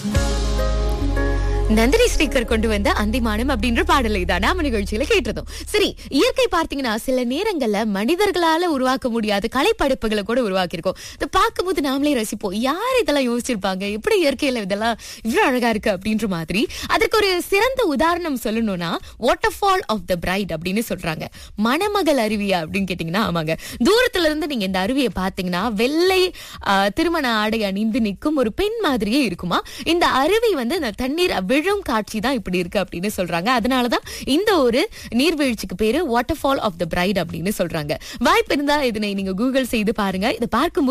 நந்தினி ஸ்ரீகர் கொண்டு வந்த அந்திமானம் அப்படின்ற பாடலை தான் நாம நிகழ்ச்சியில கேட்டதும் சரி இயற்கை பார்த்தீங்கன்னா சில நேரங்கள்ல மனிதர்களால உருவாக்க முடியாத கலைப்படைப்புகளை கூட உருவாக்கியிருக்கோம் இதை பார்க்கும்போது நாமளே ரசிப்போம் யார் இதெல்லாம் யோசிச்சிருப்பாங்க எப்படி இயற்கையில இதெல்லாம் இவ்வளவு அழகா இருக்கு அப்படின்ற மாதிரி அதற்கு ஒரு சிறந்த உதாரணம் சொல்லணும்னா waterfall of the bride அப்படின்னு சொல்றாங்க மணமகள் அருவியா அப்படின்னு கேட்டீங்கன்னா ஆமாங்க தூரத்துல இருந்து நீங்க இந்த அருவியை பார்த்தீங்கன்னா வெள்ளை ஆ, திருமண ஆடை அணிந்து நிற்கும் ஒரு பெண் மாதிரியே இருக்குமா இந்த அருவி வந்து இந்த தண்ணீர் விழும் காட்சி தான் இப்படி இருக்கு அப்படின்னு சொல்றாங்க அதனாலதான் இந்த ஒரு நீர்வீழ்ச்சிக்கு பேரு waterfall of the bride அப்படின்னு சொல்றாங்க வாய்ப்பு இருந்தா இதனை நீங்க கூகுள் செய்து பாருங்க இதை பார்க்கும்